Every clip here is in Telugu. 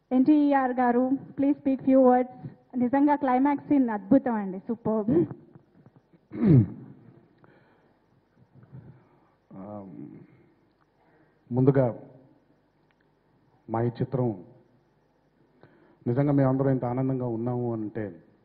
ఎన్టీఆర్ గారు ప్లీజ్ స్పీక్ ఫ్యూ వర్డ్స్ నిజంగా క్లైమాక్స్ సీన్ అద్భుతం అండి సూపర్ ముందుగా మా ఈ చిత్రం నిజంగా మేమందరం ఇంత ఆనందంగా ఉన్నాము అంటే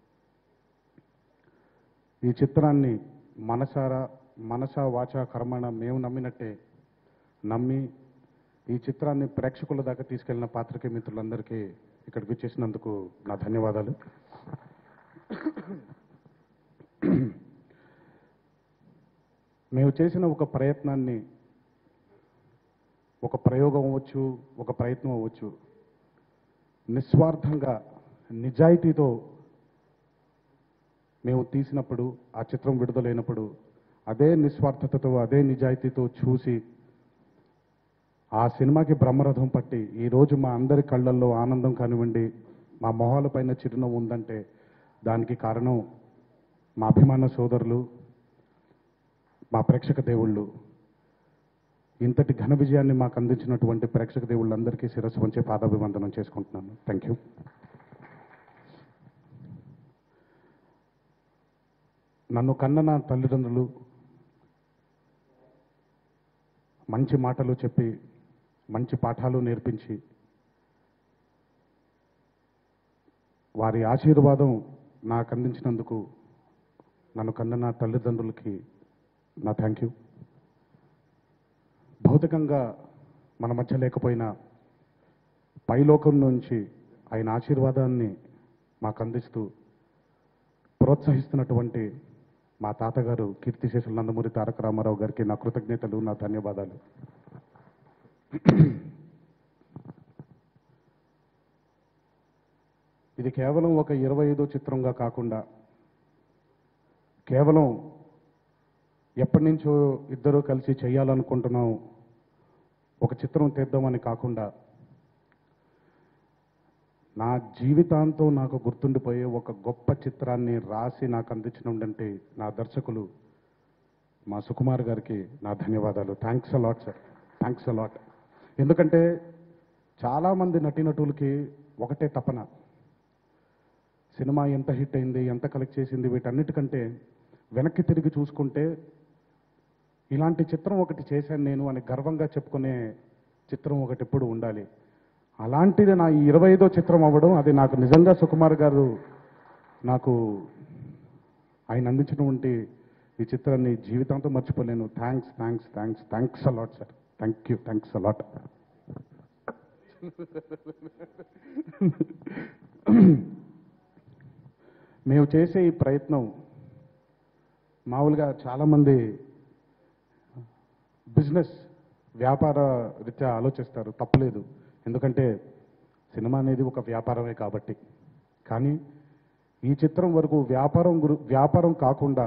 ఈ చిత్రాన్ని మనసారా మనస వాచ కర్మణ మేము నమ్మినట్టే నమ్మి ఈ చిత్రాన్ని ప్రేక్షకుల దాకా తీసుకెళ్లిన పాత్రికే మిత్రులందరికీ ఇక్కడికి వచ్చేసినందుకు నా ధన్యవాదాలు మేము చేసిన ఒక ప్రయత్నాన్ని ఒక ప్రయోగం అవ్వచ్చు ఒక ప్రయత్నం అవ్వచ్చు నిస్వార్థంగా నిజాయితీతో మేము తీసినప్పుడు ఆ చిత్రం విడుదలైనప్పుడు అదే నిస్వార్థతతో అదే నిజాయితీతో చూసి ఆ సినిమాకి బ్రహ్మరథం పట్టి ఈరోజు మా అందరి కళ్ళల్లో ఆనందం కానివ్వండి మా మొహాలపైన చిరునవ్వు ఉందంటే దానికి కారణం మా అభిమాన సోదరులు మా ప్రేక్షక దేవుళ్ళు ఇంతటి ఘన విజయాన్ని మాకు అందించినటువంటి ప్రేక్షక దేవుళ్ళందరికీ శిరస్సు వంచే పాదాభివందనం చేసుకుంటున్నాను థ్యాంక్ యూ నన్ను కన్న నా తల్లిదండ్రులు మంచి మాటలు చెప్పి మంచి పాఠాలు నేర్పించి వారి ఆశీర్వాదం నాకు అందించినందుకు నన్ను కన్న నా తల్లిదండ్రులకి నా థ్యాంక్ యూ భౌతికంగా మన మధ్య లేకపోయినా పైలోకం నుంచి ఆయన ఆశీర్వాదాన్ని మాకు అందిస్తూ ప్రోత్సహిస్తున్నటువంటి మా తాతగారు కీర్తిశేషులు నందమూరి తారక రామారావు గారికి నా కృతజ్ఞతలు నా ధన్యవాదాలు ఇది కేవలం ఒక ఇరవై ఐదో చిత్రంగా కాకుండా కేవలం ఎప్పటి నుంచో ఇద్దరు కలిసి చేయాలనుకుంటున్నాం ఒక చిత్రం తీద్దామని కాకుండా నా జీవితాంతం నాకు గుర్తుండిపోయే ఒక గొప్ప చిత్రాన్ని రాసి నాకు అందించినటువంటి నా దర్శకులు మా సుకుమార్ గారికి నా ధన్యవాదాలు thanks a lot sir thanks a lot ఎందుకంటే చాలామంది నటీనటులకి ఒకటే తపన సినిమా ఎంత హిట్ అయింది ఎంత కలెక్ట్ చేసింది వీటన్నిటికంటే వెనక్కి తిరిగి చూసుకుంటే ఇలాంటి చిత్రం ఒకటి చేశాను నేను అని గర్వంగా చెప్పుకునే చిత్రం ఒకటి ఎప్పుడు ఉండాలి అలాంటిది నా ఈ ఇరవై ఐదో చిత్రం అవ్వడం అది నాకు నిజంగా సుకుమార్ గారు నాకు ఆయన అందించినటువంటి ఈ చిత్రాన్ని జీవితాంతం మర్చిపోలేను thanks thanks thanks thanks a lot sir thank you thanks a lot మేము చేసే ఈ ప్రయత్నం మామూలుగా చాలామంది బిజినెస్ వ్యాపార రీత్యా ఆలోచిస్తారు తప్పలేదు ఎందుకంటే సినిమా అనేది ఒక వ్యాపారమే కాబట్టి కానీ ఈ చిత్రం వరకు వ్యాపారం గురు వ్యాపారం కాకుండా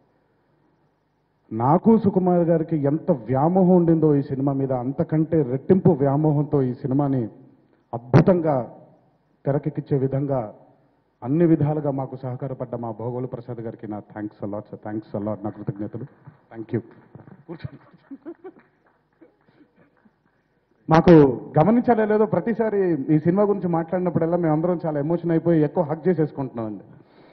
నాకు సుకుమార్ గారికి ఎంత వ్యామోహం ఉండిందో ఈ సినిమా మీద అంతకంటే రెట్టింపు వ్యామోహంతో ఈ సినిమాని అద్భుతంగా తెరకెక్కించే విధంగా అన్ని విధాలుగా మాకు సహకారపడ్డ మా భోగోలు ప్రసాద్ గారికి నా thanks a lot sir thanks a lot నా కృతజ్ఞతలు థ్యాంక్ యూ కూర్చోండి మాకు గమనించాలే లేదో ప్రతిసారి ఈ సినిమా గురించి మాట్లాడినప్పుడల్లా మేము అందరం చాలా ఎమోషన్ అయిపోయి ఎక్కువ హక్ చేసేసుకుంటున్నాం అండి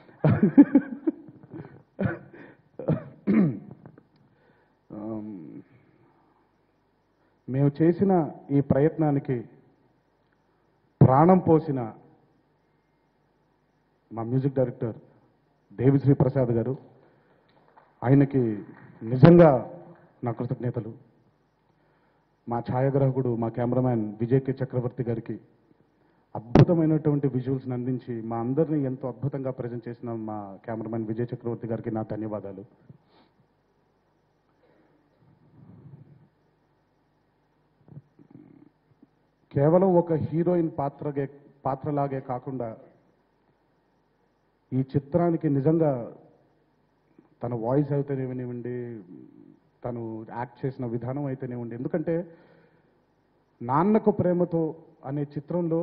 మేము చేసిన ఈ ప్రయత్నానికి ప్రాణం పోసిన మా మ్యూజిక్ డైరెక్టర్ దేవిశ్రీ ప్రసాద్ గారు ఆయనకి నిజంగా నా కృతజ్ఞతలు మా ఛాయాగ్రాహకుడు మా కెమెరామ్యాన్ విజయ్ కే చక్రవర్తి గారికి అద్భుతమైనటువంటి విజువల్స్ని అందించి మా అందరినీ ఎంతో అద్భుతంగా ప్రజెంట్ చేసిన మా కెమెరామ్యాన్ విజయ్ చక్రవర్తి గారికి నా ధన్యవాదాలు కేవలం ఒక హీరోయిన్ పాత్రగే పాత్రలాగే కాకుండా ఈ చిత్రానికి నిజంగా తన వాయిస్ అయితేనేమివ్వండి తను యాక్ట్ చేసిన విధానం అయితేనేవ్వండి ఎందుకంటే నాన్నకు ప్రేమతో అనే చిత్రంలో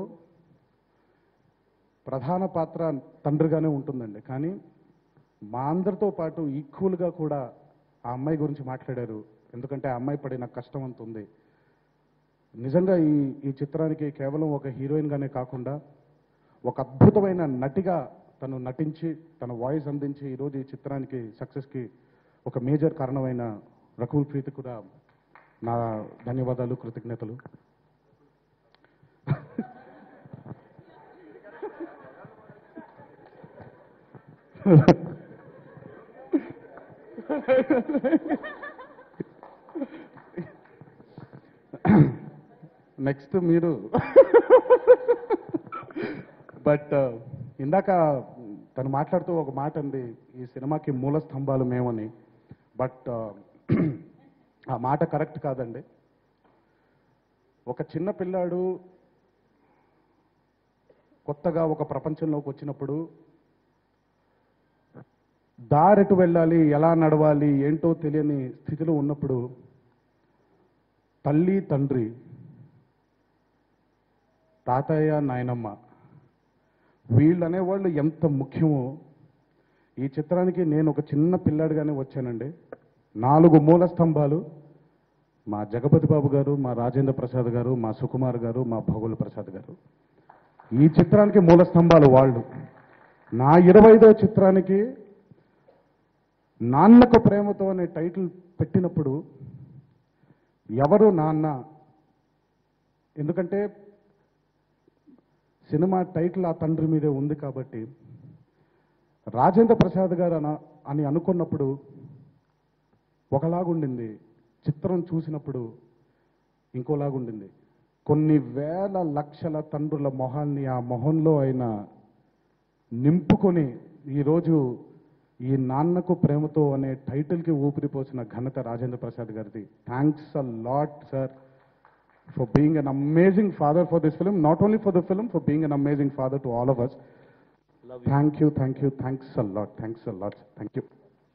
ప్రధాన పాత్ర తండ్రిగానే ఉంటుందండి కానీ మా అందరితో పాటు ఈక్వల్గా కూడా ఆ అమ్మాయి గురించి మాట్లాడారు ఎందుకంటే ఆ అమ్మాయి పడిన కష్టం అంత ఉంది నిజంగా ఈ ఈ చిత్రానికి కేవలం ఒక హీరోయిన్గానే కాకుండా ఒక అద్భుతమైన నటిగా తను నటించి తన వాయిస్ అందించి ఈరోజు ఈ చిత్రానికి సక్సెస్కి ఒక మేజర్ కారణమైన రకుల్ ప్రీతి కూడా నా ధన్యవాదాలు కృతజ్ఞతలు నెక్స్ట్ మీరు బట్ ఇందాక తను మాట్లాడుతూ ఒక మాట అంది ఈ సినిమాకి మూల స్తంభాలు మేమని బట్ ఆ మాట కరెక్ట్ కాదండి ఒక చిన్న పిల్లాడు కొత్తగా ఒక ప్రపంచంలోకి వచ్చినప్పుడు దారెటు వెళ్ళాలి ఎలా నడవాలి ఏంటో తెలియని స్థితిలో ఉన్నప్పుడు తల్లి తండ్రి తాతయ్య నాయనమ్మ వీళ్ళు అనేవాళ్ళు ఎంత ముఖ్యమో ఈ చిత్రానికి నేను ఒక చిన్న పిల్లాడిగానే వచ్చానండి నాలుగు మూల స్తంభాలు మా జగపతి బాబు గారు మా రాజేంద్ర ప్రసాద్ గారు మా సుకుమార్ గారు మా భగోల్ ప్రసాద్ గారు ఈ చిత్రానికి మూల స్తంభాలు వాళ్ళు నా ఇరవై ఐదో చిత్రానికి నాన్నకు ప్రేమతో అనే టైటిల్ పెట్టినప్పుడు ఎవరు నాన్న ఎందుకంటే సినిమా టైటిల్ ఆ తండ్రి మీదే ఉంది కాబట్టి రాజేంద్ర ప్రసాద్ గారు అన అని అనుకున్నప్పుడు ఒకలాగుండింది చిత్రం చూసినప్పుడు ఇంకోలాగుండింది కొన్ని వేల లక్షల తండ్రుల మొహాన్ని ఆ మొహంలో ఆయన నింపుకొని ఈరోజు ఈ నాన్నకు ప్రేమతో అనే టైటిల్కి ఊపిరిపోసిన ఘనత రాజేంద్ర ప్రసాద్ గారిది thanks a lot sir for being an amazing father for this film, not only for the film, for being an amazing father to all of us. Thank you, thank you, thanks a lot, thanks a lot, thank you.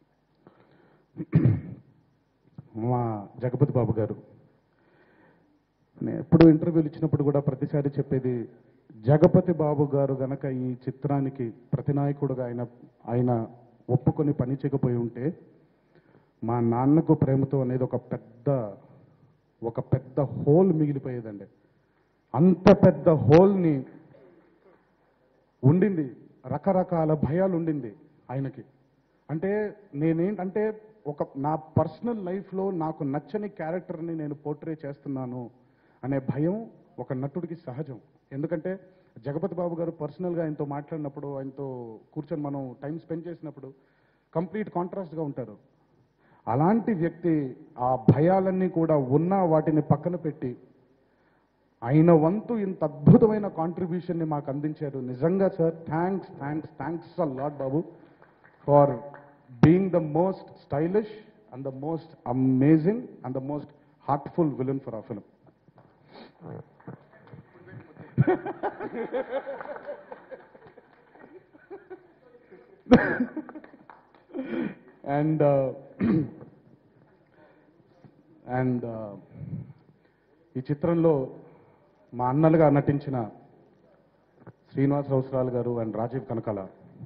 మా జగపతి బాబు గారు నేను ఎప్పుడు ఇంటర్వ్యూలు ఇచ్చినప్పుడు కూడా ప్రతిసారి చెప్పేది జగపతి బాబు గారు గనక ఈ చిత్రానికి ప్రతినాయకుడుగా ఆయన ఆయన ఒప్పుకొని పని చేయకపోయి ఉంటే మా నాన్నకు ప్రేమతో అనేది ఒక పెద్ద ఒక పెద్ద హోల్ మిగిలిపోయేదండి అంత పెద్ద హోల్ని ఉండింది రకరకాల భయాలు ఉండింది ఆయనకి అంటే నేనేంటంటే ఒక నా పర్సనల్ లైఫ్లో నాకు నచ్చని క్యారెక్టర్ని నేను పోర్ట్రే చేస్తున్నాను అనే భయం ఒక నటుడికి సహజం ఎందుకంటే జగపతి బాబు గారు పర్సనల్గా ఆయనతో మాట్లాడినప్పుడు ఆయనతో కూర్చొని మనం టైం స్పెండ్ చేసినప్పుడు కంప్లీట్ కాంట్రాస్ట్గా ఉంటారు అలాంటి వ్యక్తి ఆ భయాలన్నీ కూడా ఉన్న వాటిని పక్కన పెట్టి ఆయన వంతు ఇంత అద్భుతమైన కాంట్రిబ్యూషన్ని మాకు అందించారు నిజంగా sir thanks thanks thanks a lot బాబు for being the most stylish and the most amazing and the most heartful villain for a film and and ఈ చిత్రంలో మా అన్నలుగా నటించిన శ్రీనివాస్ రౌసరాలు గారు అండ్ రాజీవ్ కనకాల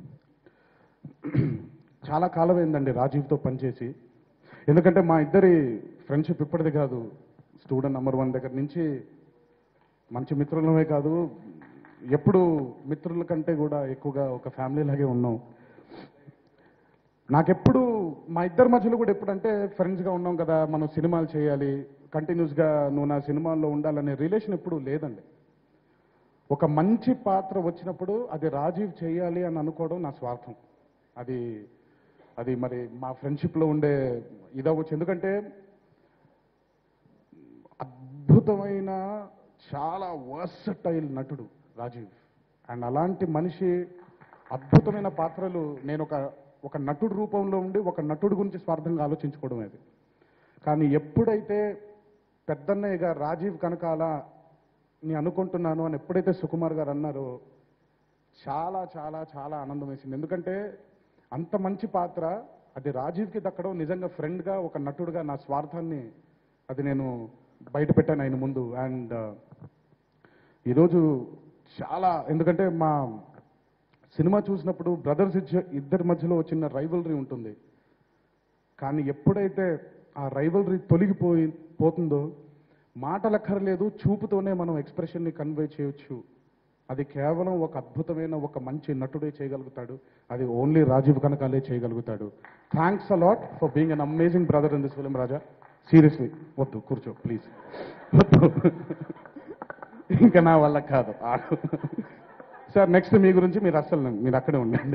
చాలా కాలం అయిందండి రాజీవ్తో పనిచేసి ఎందుకంటే మా ఇద్దరి ఫ్రెండ్షిప్ ఇప్పటిది కాదు స్టూడెంట్ నెంబర్ వన్ దగ్గర నుంచి మంచి మిత్రులమే కాదు ఎప్పుడు మిత్రుల కంటే కూడా ఎక్కువగా ఒక ఫ్యామిలీ లాగే ఉన్నాం నాకెప్పుడు మా ఇద్దరి మధ్యలో కూడా ఎప్పుడంటే ఫ్రెండ్స్గా ఉన్నాం కదా మనం సినిమాలు చేయాలి కంటిన్యూస్గా నువ్వు నా సినిమాల్లో ఉండాలనే రిలేషన్ ఎప్పుడు లేదండి ఒక మంచి పాత్ర వచ్చినప్పుడు అది రాజీవ్ చేయాలి అని అనుకోవడం నా స్వార్థం అది అది మరి మా ఫ్రెండ్షిప్లో ఉండే ఇదవచ్చు ఎందుకంటే అద్భుతమైన చాలా వర్సటైల్ నటుడు రాజీవ్ అండ్ అలాంటి మనిషి అద్భుతమైన పాత్రలు నేను ఒక ఒక నటుడు రూపంలో ఉండి ఒక నటుడు గురించి స్వార్థంగా ఆలోచించుకోవడం అది కానీ ఎప్పుడైతే పెద్దన్నయ్యగా రాజీవ్ కనకాల ని అనుకుంటున్నాను అని ఎప్పుడైతే సుకుమార్ గారు అన్నారో చాలా చాలా చాలా ఆనందం వేసింది ఎందుకంటే అంత మంచి పాత్ర అది రాజీవ్కి దక్కడం నిజంగా ఫ్రెండ్గా ఒక నటుడుగా నా స్వార్థాన్ని అది నేను బయట పెట్టాను ఆయన ముందు అండ్ ఈరోజు చాలా ఎందుకంటే మా సినిమా చూసినప్పుడు బ్రదర్స్ ఇద్దరి మధ్యలో చిన్న రైవలరీ ఉంటుంది కానీ ఎప్పుడైతే ఆ రైవలరీ తొలగిపోయి పోతుందో మాటలక్కర్లేదు చూపుతోనే మనం ఎక్స్ప్రెషన్ని కన్వే చేయొచ్చు అది కేవలం ఒక అద్భుతమైన ఒక మంచి నటుడే చేయగలుగుతాడు అది ఓన్లీ రాజీవ్ కనకాలే చేయగలుగుతాడు thanks a lot for being an amazing brother in this film Raja seriously వద్దు కూర్చో ప్లీజ్ వద్దు ఇంకా నా వల్ల కాదు ఆడు సార్ నెక్స్ట్ మీ గురించి మీరు అస్సలు మీరు అక్కడే ఉండండి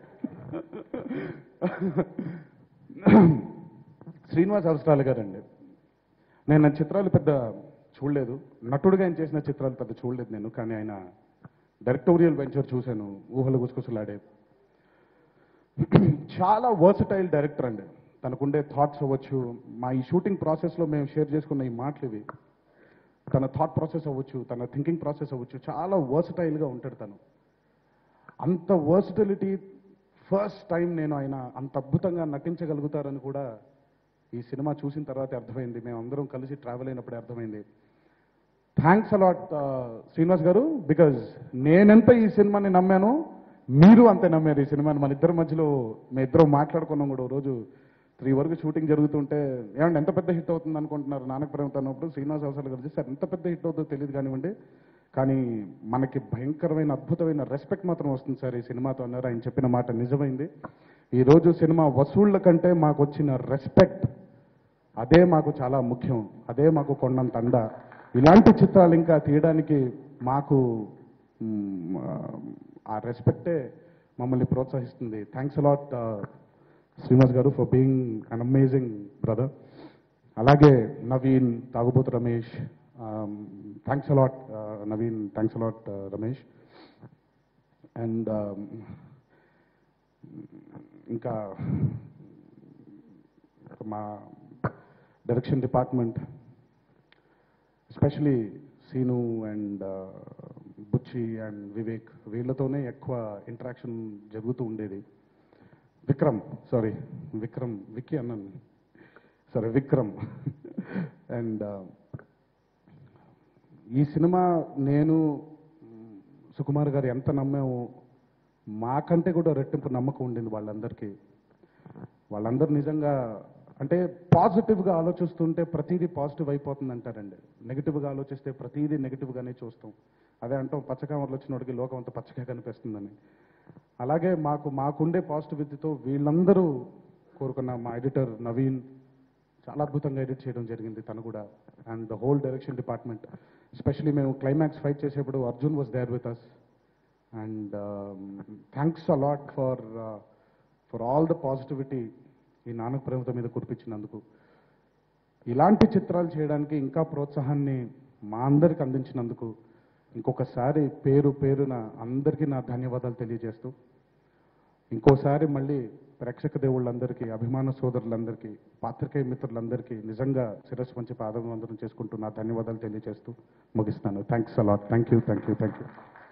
శ్రీనివాస్ అవసరాలు గారండి నేను ఆయన చిత్రాలు పెద్ద చూడలేదు నటుడుగా ఆయన చేసిన చిత్రాలు పెద్ద చూడలేదు నేను కానీ ఆయన డైరెక్టోరియల్ వెంచర్ చూశాను ఊహలు గుసగుసలాడే చాలా వర్సటైల్ డైరెక్టర్ అండి తనకుండే థాట్స్ అవ్వచ్చు మా ఈ షూటింగ్ ప్రాసెస్లో మేము షేర్ చేసుకున్న ఈ మాటలు ఇవి తన థాట్ ప్రాసెస్ అవ్వచ్చు తన థింకింగ్ ప్రాసెస్ అవ్వచ్చు చాలా వర్సటైల్గా ఉంటాడు తను అంత వర్సిటిలిటీ ఫస్ట్ టైం నేను ఆయన అంత అద్భుతంగా నటించగలుగుతారని కూడా ఈ సినిమా చూసిన తర్వాత అర్థమైంది మేము అందరం కలిసి ట్రావెల్ అయినప్పుడే అర్థమైంది థ్యాంక్స్ అలాట్ శ్రీనివాస్ గారు బికాజ్ నేనెంత ఈ సినిమాని నమ్మానో మీరు అంతే నమ్మారు ఈ సినిమాని మన ఇద్దరి మధ్యలో మేము ఇద్దరం మాట్లాడుకున్నాం కూడా ఓ రోజు త్రీ వరకు షూటింగ్ జరుగుతుంటే ఏమంటే ఎంత పెద్ద హిట్ అవుతుంది అనుకుంటున్నారు నానక ప్రేమతో అన్నప్పుడు శ్రీనివాస్ అవసరాలు గారు సార్ ఎంత పెద్ద హిట్ అవుతుందో తెలియదు కానివ్వండి కానీ మనకి భయంకరమైన అద్భుతమైన రెస్పెక్ట్ మాత్రం వస్తుంది సార్ ఈ సినిమాతో అన్నారు ఆయన చెప్పిన మాట నిజమైంది ఈ రోజు సినిమా వసూళ్ల కంటే మాకు వచ్చిన రెస్పెక్ట్ అదే మాకు చాలా ముఖ్యం అదే మాకు కొండంత అండ ఇలాంటి చిత్రాలు ఇంకా తీయడానికి మాకు మ్, ఆ రెస్పెక్టే మమ్మల్ని ప్రోత్సహిస్తుంది థ్యాంక్స్ అలాట్ శ్రీనివాస్ గారు for being an amazing brother అలాగే Naveen Tagubothu Ramesh thanks a lot Naveen thanks a lot Ramesh and ఇంకా మా direction department especially Seenu and Buchi and Vivek వీళ్ళతోనే ఎక్కువ ఇంటరాక్షన్ జరుగుతూ ఉండేది విక్రమ్ సారీ విక్రమ్ విక్కీ అన్నాను సరే విక్రమ్ అండ్ ఈ సినిమా నేను మ్, సుకుమార్ గారు ఎంత నమ్మామో మాకంటే కూడా రెట్టింపు నమ్మకం ఉండింది వాళ్ళందరికీ వాళ్ళందరూ నిజంగా అంటే పాజిటివ్గా ఆలోచిస్తుంటే ప్రతిదీ పాజిటివ్ అయిపోతుంది అంటారండి నెగిటివ్గా ఆలోచిస్తే ప్రతిదీ నెగిటివ్గానే చూస్తాం అదే అంటాం పచ్చకామర్లు వచ్చినోడికి లోకం అంతా పచ్చగా కనిపిస్తుందని అలాగే మాకు మాకుండే పాజిటివిటీతో వీళ్ళందరూ కోరుకున్న మా ఎడిటర్ నవీన్ చాలా అద్భుతంగా ఎడిట్ చేయడం జరిగింది తను కూడా and the whole direction department especially మేము క్లైమాక్స్ ఫైట్ చేసేప్పుడు Arjun was there with us and thanks a lot for for all the positivity ఈ నానక ప్రేమత మీద కురిపించినందుకు ఇలాంటి చిత్రాలు చేయడానికి ఇంకా ప్రోత్సాహాన్ని మా అందరికి అందించినందుకు ఇంకొకసారి పేరు పేరున అందరికీ నా ధన్యవాదాలు తెలియజేస్తూ ఇంకోసారి మళ్ళీ ప్రేక్షక దేవుళ్ళందరికీ అభిమాన సోదరులందరికీ పాత్రికేయ మిత్రులందరికీ నిజంగా శిరస్సు మంచి పాదవందనం చేసుకుంటూ నా ధన్యవాదాలు తెలియజేస్తూ ముగిస్తాను thanks a lot thank you thank you thank you